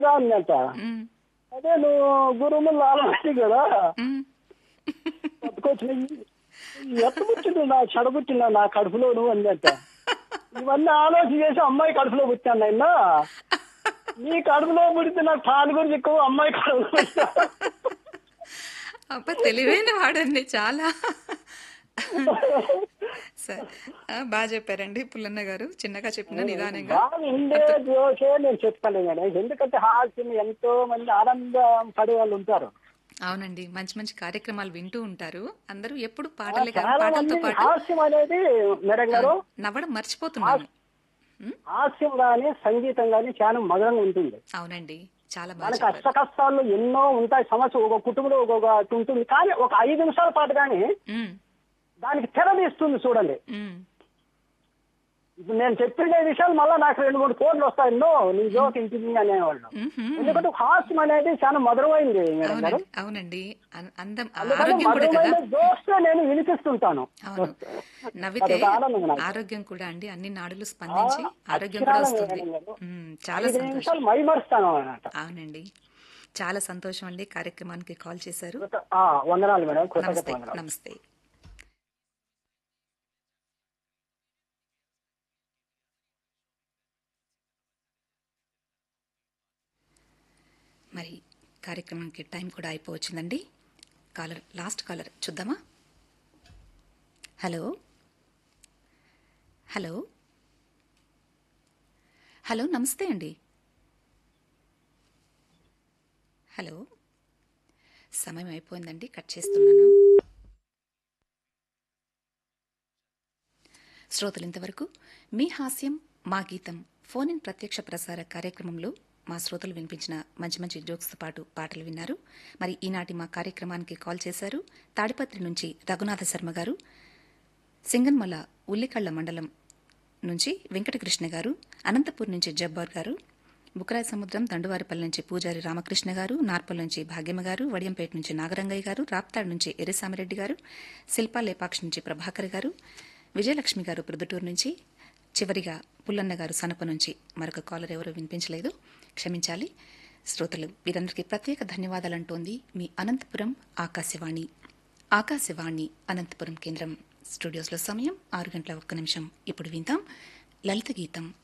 అందంట ఉమ్, అదే నువ్వు గురువులు ఆలోచించి కదా ఉమ్. పట్టుకొచ్చిన ఎత్త పుట్టింది నా చెడబుట్టిన నా కడుపులో నువ్వు అందంట ఇవన్నీ ఆలోచన చేసి అమ్మాయి కడుపులో పుట్టాను ఆయన నీ కడుపులో పుడితే నాకు పాలు గురించి ఎక్కువ అమ్మాయి కడుపులో పుట్టా అబ్బా తెలివైన వాడండి చాలా సరే ఆ, బాగా చెప్పారండి పుల్లన్న గారు చిన్నగా చెప్పిన నిదానంగా బాగా ఉండే జోషే నేను చెప్తాను మేడం ఎందుకంటే హాస్యం ఎంతో మంది ఆనందం పడే వాళ్ళు ఉంటారు అవునండి మంచి మంచి కార్యక్రమాలు వింటూ ఉంటారు అందరూ ఎప్పుడు పాటలే కాదు చాలా పాటలతో మంది పాటు హాస్యం అనేది మేడం గారు నవ్వడం మర్చిపోతున్నాను హాస్యం గాని సంగీతం గాని చాలా మధురంగా ఉంటుంది అవునండి చాలా బాగా మనకి చెప్పారు కష్ట కష్టాలు ఎన్నో ఉంటాయి సమస్య ఒక కుటుంబంలో ఒక్కొక్క ఉంటుంది కానీ ఒక ఐదు నిమిషాల పాటు కానీ ఉమ్, దానికి తెరదీస్తుంది చూడండి ఉమ్. ఇప్పుడు నేను చెప్పిన విషయాలు మళ్ళీ నాకు రెండు మూడు కోట్లు వస్తాయి నో నీ జోక్ ఇంటింది అనేవాళ్ళు మ్మ్హ్మ్. ఎందుకంటే హాస్యం అనేది చాలా మధురమైంది మేడం గారు అవునండి అవునండి అన్- అందం అందుకని ఆరోగ్యం కూడా కదా మధురమైన జోక్స్ నేను వినిపిస్తుంటాను అవును నవ్వితే అదొక ఆనందం నాకు. ఆరోగ్యం కూడా అండి అన్ని నాడులు స్పందించి ఆరోగ్యం కూడా అక్షరాల వస్తుంది మేడం. ఉమ్, చాలా ఐదు సంతోషం నిమిషాలు మైమరుస్తాను అన్నమాట అవునండి చాలా సంతోషం అండి కార్యక్రమానికి కాల్ చేశారు ఆ, వందనాలు మేడం కృతజ్ఞత నమస్తే వందనాలు నమస్తే మరి కార్యక్రమానికి టైం కూడా అయిపోవచ్చిందండి కాలర్ లాస్ట్ కాలర్ చూద్దామా హలో హలో హలో నమస్తే అండి హలో సమయం అయిపోయిందండి కట్ చేస్తున్నాను శ్రోతలు ఇంతవరకు మీ హాస్యం మా గీతం ఫోన్ ఇన్ ప్రత్యక్ష ప్రసార కార్యక్రమంలో మా శ్రోతలు వినిపించిన మంచి మంచి జోక్స్తో పాటు పాటలు విన్నారు మరి ఈనాటి మా కార్యక్రమానికి కాల్ చేశారు తాడిపత్రి నుంచి రఘునాథ శర్మ గారు సింగన్మల ఉల్లికళ్ల మండలం నుంచి వెంకటకృష్ణ గారు అనంతపూర్ నుంచి జబ్బార్ గారు బుకరాయ సముద్రం దండువారిపల్లి నుంచి పూజారి రామకృష్ణ గారు నార్పల్ నుంచి భాగ్యమ్మ గారు వడియంపేట నుంచి నాగరంగయ్య గారు రాప్తాడ్ నుంచి ఎర్రసామిరెడ్డి గారు శిల్పా లేపాక్షి నుంచి ప్రభాకర్ గారు విజయలక్ష్మి గారు ప్రొద్దుటూరు నుంచి చివరిగా పుల్లన్న గారు సనప నుంచి మరొక కాలర్ ఎవరో వినిపించలేదు క్షమించాలి శ్రోతలు వీరందరికీ ప్రత్యేక ధన్యవాదాలంటోంది మీ అనంతపురం ఆకాశవాణి ఆకాశవాణి అనంతపురం కేంద్రం స్టూడియోస్లో సమయం ఆరు గంటల ఒక్క నిమిషం ఇప్పుడు విందాం లలిత గీతం